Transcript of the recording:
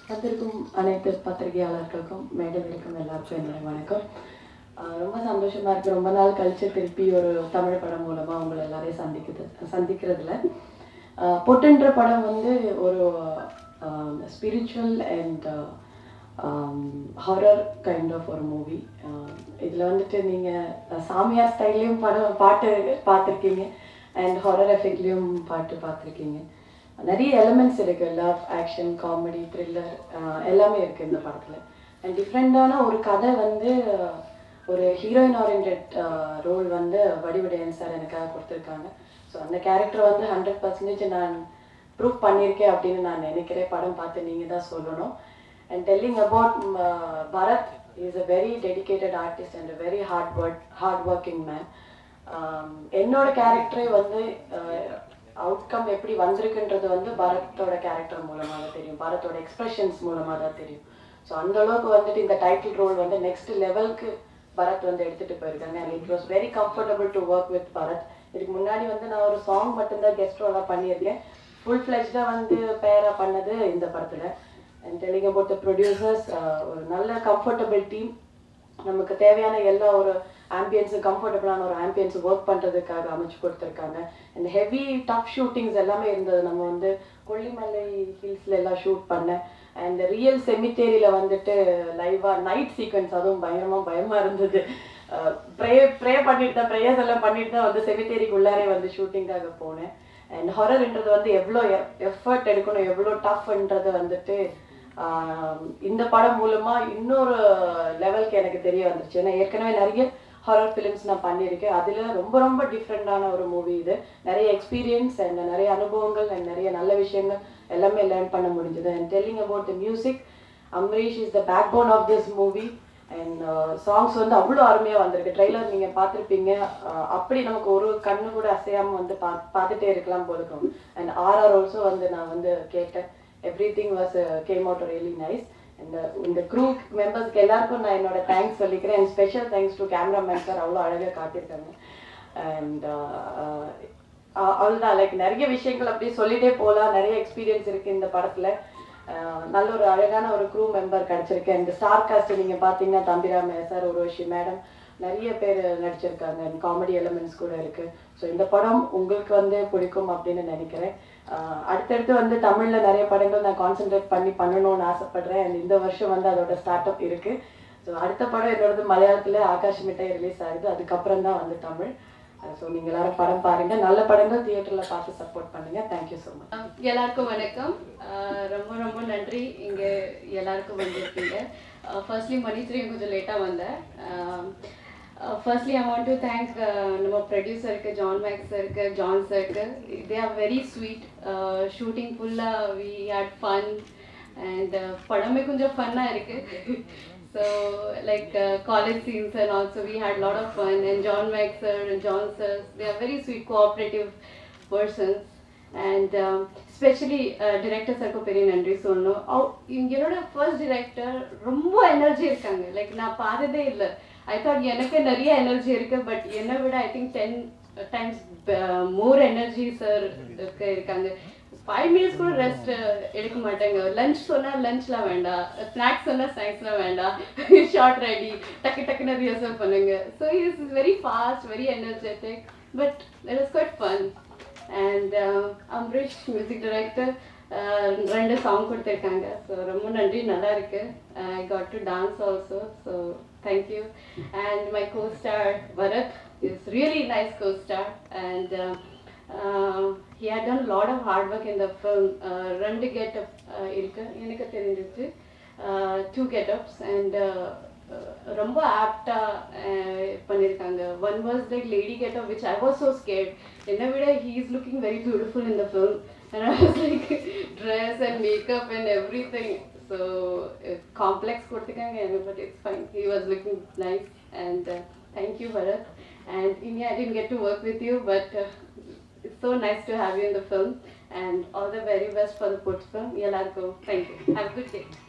வந்திருக்கும் அனைத்து பத்திரிகையாளர்களுக்கும் மேடைகளுக்கும் எல்லாருக்கும் என்னுடைய வணக்கம் ஆஹ் ரொம்ப சந்தோஷமா இருக்கு ரொம்ப நாள் கழிச்சு திருப்பி ஒரு தமிழ் படம் மூலமா உங்களை எல்லாரையும் சந்திக்குது சந்திக்கிறதுல ஆஹ் பொட்டுன்ற படம் வந்து ஒரு spiritual and horror kind of ஒரு மூவி இதில் வந்துட்டு நீங்கள் சாமியார் ஸ்டைல்லையும் படம் பாட்டு பார்த்துருக்கீங்க அண்ட் ஹாரர் எஃபெக்ட்லேயும் பாட்டு பார்த்துருக்கீங்க நிறைய எலிமெண்ட்ஸ் இருக்கு லவ் ஆக்ஷன் காமெடி த்ரில்லர் எல்லாமே இருக்கு இந்த படத்தில் அண்ட் டிஃப்ரெண்டான ஒரு கதை வந்து அஹ், ஒரு ஹீரோயின் ஓரியன்ட் ரோல் வந்து வடிவடையன் சார் எனக்காக கொடுத்துருக்காங்க ஸோ அந்த கேரக்டர் வந்து ஹண்ட்ரட் பர்சன்டேஜ் நான் ப்ரூவ் பண்ணியிருக்கேன் அப்படின்னு நான் நினைக்கிறேன் படம் பார்த்து நீங்கள் தான் சொல்லணும் and telling about Bharath is a very dedicated artist and very hard work hard working man என்னோட கேரக்டரே வந்து அவுட்கம் எப்படி வந்திருக்குன்றது வந்து பரத்தோட கேரக்டர் மூலமாக தான் தெரியும் பரத்தோட எக்ஸ்பிரஷன்ஸ் மூலமாக தான் தெரியும் ஸோ அந்த அளவுக்கு வந்துட்டு இந்த டைட்டில் ரோல் வந்து நெக்ஸ்ட் லெவலுக்கு பரத் வந்து எடுத்துட்டு போயிருக்காங்க and it was very comfortable to work with Bharath இதுக்கு முன்னாடி வந்து நான் ஒரு சாங் மட்டும்தான் கெஸ்ட் ரோலாக பண்ணியிருக்கேன் ஃபுல் ஃப்ளெஜ்டாக வந்து பேரா பண்ணது இந்த படத்தில் and telling about the producers ஒரு நல்ல கம்ஃபர்டபுள் டீம் நமக்கு தேவையான எல்லா ஒரு ஆம்பியன்ஸு கம்ஃபர்டபுளான ஒரு ஆம்பியன்ஸ் ஒர்க் பண்ணுறதுக்காக அமைச்சு கொடுத்துருக்காங்க இந்த ஹெவி டஃப் ஷூட்டிங்ஸ் எல்லாமே இருந்தது நம்ம வந்து கொல்லிமலை ஹில்ஸ்ல எல்லாம் ஷூட் பண்ணேன் அண்ட் ரியல் செமித்தேரியில் வந்துட்டு லைவாக நைட் சீக்வன்ஸ் அதுவும் பயங்கரமாக பயமாக இருந்தது ப்ரே ப்ரே பண்ணிட்டு தான் ப்ரேயர்ஸ் எல்லாம் பண்ணிட்டு தான் வந்து செமித்தேரிக்குள்ளாரே வந்து ஷூட்டிங்காக போனேன் அண்ட் ஹொரர்ன்றது வந்து எவ்வளோ எஃபர்ட் எடுக்கணும் எவ்வளோ டஃப்ன்றது வந்துட்டு ஆஹ் இந்த படம் மூலமா இன்னொரு லெவலுக்கு எனக்கு தெரிய வந்துருச்சு ஏன்னா ஏற்கனவே நிறைய ஹாரர் ஃபிலிம்ஸ் நான் பண்ணியிருக்கேன் அதுல ரொம்ப ரொம்ப டிஃப்ரெண்டான ஒரு மூவி இது நிறைய எக்ஸ்பீரியன்ஸ் அண்ட் நிறைய அனுபவங்கள் அண்ட் நிறைய நல்ல விஷயங்கள் எல்லாமே லேர்ன் பண்ண முடிஞ்சது and telling about the music Amrish is the backbone of this movie and songs வந்து அவ்வளோ அருமையாக வந்திருக்கு ட்ரெய்லர் நீங்கள் பார்த்துருப்பீங்க அப்படி நமக்கு ஒரு கண்ணு கூட அசையாமல் வந்து பா பார்த்துட்டே இருக்கலாம் போல இருக்கும் அண்ட் ஆர்ஆர் ஆல்சோ வந்து நான் வந்து கேட்டேன் everything was came out really nice இந்த இந்த க்ரூ மெம்பர்ஸ்க்கு எல்லாருக்கும் நான் என்னோட தேங்க்ஸ் சொல்லிக்கிறேன் and special thanks to cameraman sir அவ்வளோ அழகாக காட்டியிருக்காங்க அண்ட் அவ்வளோதான் லைக் நிறைய விஷயங்கள் அப்படியே சொல்லிட்டே போகலாம் நிறைய எக்ஸ்பீரியன்ஸ் இருக்கு இந்த படத்துல அஹ் நல்ல ஒரு அழகான ஒரு க்ரூ மெம்பர் கிடைச்சிருக்கு இந்த ஸ்டார் காஸ்ட் நீங்க பாத்தீங்கன்னா தம்பிராம சார் உருவஷி மேடம் நிறைய பேர் நடிச்சிருக்காங்க காமெடி எலிமெண்ட்ஸ் கூட இருக்கு ஸோ இந்த படம் உங்களுக்கு வந்து பிடிக்கும் அப்படின்னு நினைக்கிறேன் அஹ் அடுத்தடுத்து வந்து தமிழ்ல நிறைய படங்கள் நான் கான்சென்ட்ரேட் பண்ணி பண்ணணும்னு ஆசைப்படுறேன் and இந்த வருஷம் வந்து அதோட ஸ்டார்ட் அப் இருக்கு ஸோ அடுத்த படம் என்னோடது மலையாளத்துல ஆகாஷ் மிட்டாய் ரிலீஸ் ஆகுது அதுக்கப்புறம் தான் வந்து தமிழ் ஸோ நீங்க எல்லாரும் படம் பாருங்க நல்ல படங்கள் தியேட்டர்ல பார்த்து சப்போர்ட் பண்ணுங்க தேங்க்யூ ஸோ மச் எல்லாருக்கும் வணக்கம் அஹ் ரொம்ப ரொம்ப நன்றி இங்க எல்லாருக்கும் வந்திருக்கீங்க ஃபர்ஸ்ட்லி மணிஸ்ரீயும் கொஞ்சம் லேட்டாக வந்தேன் firstly I want to thank நம்ம ப்ரொடியூசருக்கு ஜான் மேக்ஸ் இருக்கு ஜான் சருக்கு they are very sweet shooting ஃபுல்லாக வி ஹேட் ஃபன் அண்ட் படமே கொஞ்சம் ஃபன்னாக இருக்கு So like uh, college scenes and also we had a lot of fun and John Max sir and John sir, they are very sweet cooperative persons and um, especially uh, director சருக்கு பெரிய நன்றி சொல்லணும் அவ- என்னோட first director ரொம்ப energy இருக்காங்க like நான் பார்த்ததே இல்லை ஐ தாட் எனக்கு நிறைய எனர்ஜி இருக்கு பட் என்னை விட I think ten times more energy sir இருக்காங்க ஃபைவ் மினிட்ஸ் கூட ரெஸ்ட் எடுக்க மாட்டாங்க லஞ்ச் சொன்னா லஞ்ச்லாம் வேண்டாம் ஸ்நாக்ஸ் சொன்னா ஸ்நாக்ஸ்லாம் வேண்டாம் ஷார்ட் ரெடி டக்கு டக்குன்னு ரிஹர்சல் பண்ணுங்க so is is very fast very energetic but it is quite fun and Amrish music director ரெண்டு சாங் கொடுத்துருக்காங்க ஸோ ரொம்ப நன்றி நல்லா இருக்கு I got to dance also so thank you and my co star Bharath is really nice co star and uh, he had done a lot of hard work in the film uh, ரெண்டு getup இருக்கு எனக்கு தெரிஞ்சிச்சு two getups and ரொம்ப ஆப்டா பண்ணியிருக்காங்க one was like lady getup which I was so scared என்னை விட he is looking very beautiful in the film and I was like dress and makeup and everything so complex கொடுத்துருக்காங்க but it's fine he was looking nice and thank you Bharath and India, I didn't get to work with you, but uh, it's so nice to have you in the film. And all the very best for the Put film. Yelarko. Thank you. Have a good day.